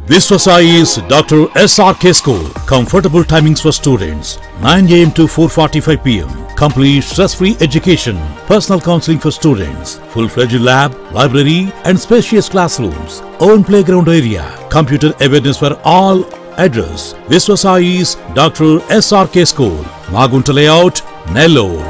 Viswasai is Dr. SRK School. Comfortable timings for students 9 am to 4:45 pm. Complete stress-free education. Personal counseling for students. Full-fledged lab, library, and spacious classrooms. Own playground area. Computer awareness for all. Address: Viswasai is Dr. SRK School. Magunta Layout, Nellore.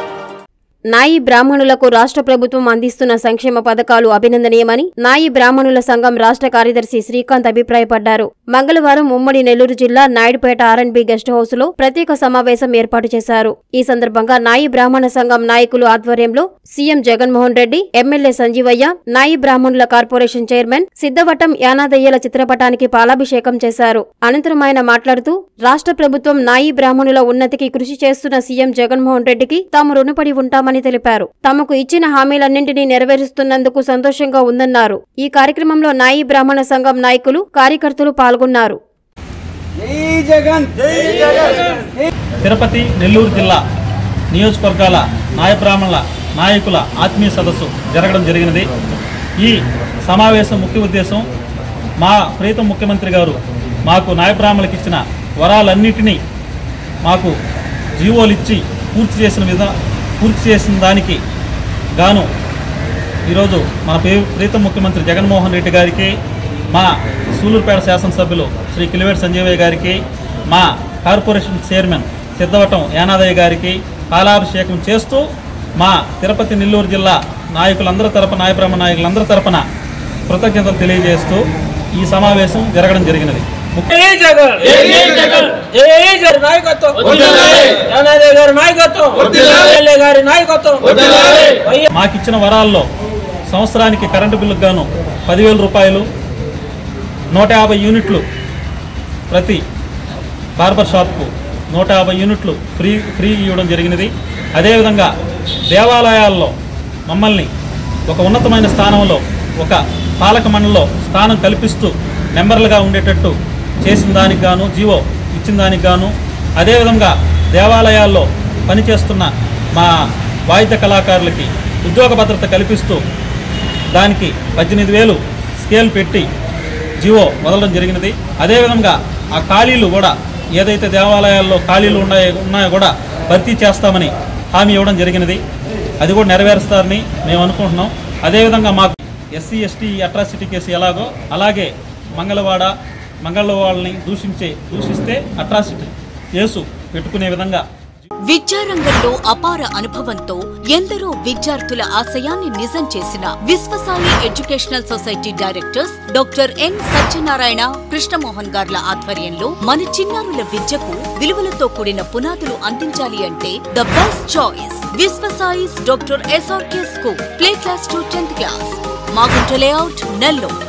నాయి బ్రాహ్మణులకు రాష్ట్ర ప్రభుత్వం అందిస్తున్న సంక్షేమ పథకాలు అభినందనీయమని నాయి బ్రాహ్మణుల సంఘం రాష్ట్ర కార్యదర్శి శ్రీకాంత్ అభిప్రాయపడ్డారు మంగళవారం ఉమ్మడి నెల్లూరు జిల్లా నాయుడుపేట ఆర్ఎన్బి గెస్ట్ హౌస్ లో ప్రత్యేక సమావేశం ఏర్పాటు చేశారు ఈ సందర్భంగా నాయి బ్రాహ్మణ సంఘం నాయకులు ఆధ్వర్యంలో సీఎం జగన్మోహన్ రెడ్డి ఎమ్మెల్యే సంజీవయ్య నాయి బ్రాహ్మణుల కార్పొరేషన్ చైర్మన్ సిద్ధవటం యానాదయ్యల చిత్రపటానికి పాలాభిషేకం చేశారు అనంతరం ఆయన మాట్లాడుతూ రాష్ట్ర ప్రభుత్వం నాయి బ్రాహ్మణుల ఉన్నతికి కృషి చేస్తున్న సీఎం జగన్మోహన్ రెడ్డికి తాము రుణపడి ఉంటామని తెలిపారు తమకు ఇచ్చిన హామీలన్నింటినీ నెరవేరుస్తున్నందుకు సంతోషంగా ఉందన్నారు ఈ కార్యక్రమంలో నాయి బ్రాహ్మణ సంఘం నాయకులు కార్యకర్తలు పాల్గొన్నారు జై జగన్ జై జగన్ తిరుపతి నెల్లూరు జిల్లా నియోజకవర్గాల నాయ బ్రాహ్మణుల నాయకుల ఆత్మీయ సదస్సు జరగడం జరిగినది ఈ సమావేశం ముఖ్య ఉద్దేశం మా ప్రీతం ముఖ్యమంత్రి గారు మాకు నాయ బ్రాహ్మణులకు ఇచ్చిన వరాలన్నిటినీ మాకు జీవోలు ఇచ్చి పూర్తి చేసిన విధ పూర్తి చేసిన దానికి గాను ఈరోజు మన ప్రీ- ప్రీతం ముఖ్యమంత్రి జగన్మోహన్ రెడ్డి గారికి మా సూలూరుపేట శాసనసభ్యులు శ్రీ కిలివేటి సంజీవయ్య గారికి మా కార్పొరేషన్ చైర్మన్ సిద్ధవటం యానాదయ్య గారికి పాలాభిషేకం చేస్తూ మా తిరుపతి నెల్లూరు జిల్లా నాయకులందరి తరపున నాయబ్రహ్మ నాయకులందరి తరపున కృతజ్ఞతలు తెలియజేస్తూ ఈ సమావేశం జరగడం జరిగినది ముఖ్య- జై జగన్ జై జగన్ జై జగన్ నాయకత్వం యానాదే గారి నాయకత్వం ఎమ్మెల్యే గారి నాయకత్వం వైఎస్ మాకిచ్చిన వరాల్లో సంవత్సరానికి కరెంటు బిల్లుకు గాను పదివేల రూపాయలు నూట యాభై యూనిట్లు ప్రతి బార్బర్ షాప్కు నూట యాభై యూనిట్లు ఫ్రీ ఫ్రీ ఇవ్వడం జరిగినది అదేవిధంగా దేవాలయాల్లో మమ్మల్ని ఒక ఉన్నతమైన స్థానంలో ఒక పాలక మండలిలో స్థానం కల్పిస్తూ మెంబర్లుగా ఉండేటట్టు చేసిన దానికి గాను జీవో ఇచ్చిన దానికి గాను అదేవిధంగా దేవాలయాల్లో పనిచేస్తున్న మా వాయిద్య కళాకారులకి ఉద్యోగ భద్రత కల్పిస్తూ దానికి పద్దెనిమిది వేలు స్కేల్ పెట్టి జియో వదలడం జరిగినది అదేవిధంగా ఆ ఖాళీలు కూడా ఏదైతే దేవాలయాల్లో ఖాళీలు ఉన్నాయో ఉన్నాయో కూడా భర్తీ చేస్తామని హామీ ఇవ్వడం జరిగినది అది కూడా నెరవేరుస్తారని మేము అనుకుంటున్నాం అదేవిధంగా మాకు ఎస్సీ ఎస్టీ అట్రాసిటీ కేసు ఎలాగో అలాగే మంగళవాడ మంగళవాళ్ళని దూషించే దూషిస్తే అట్రాసిటీ కేసు పెట్టుకునే విధంగా విద్యారంగంలో అపార అనుభవంతో ఎందరో విద్యార్థుల ఆశయాన్ని నిజం చేసిన Viswasai educational society directors doctor N Satyanarayana Krishnamohan గార్ల ఆధ్వర్యంలో మన చిన్నారుల విద్యకు విలువలతో కూడిన పునాదులు అందించాలి అంటే the best choice Viswasai's doctor SRK school play class to tenth class Magunta layout Nellore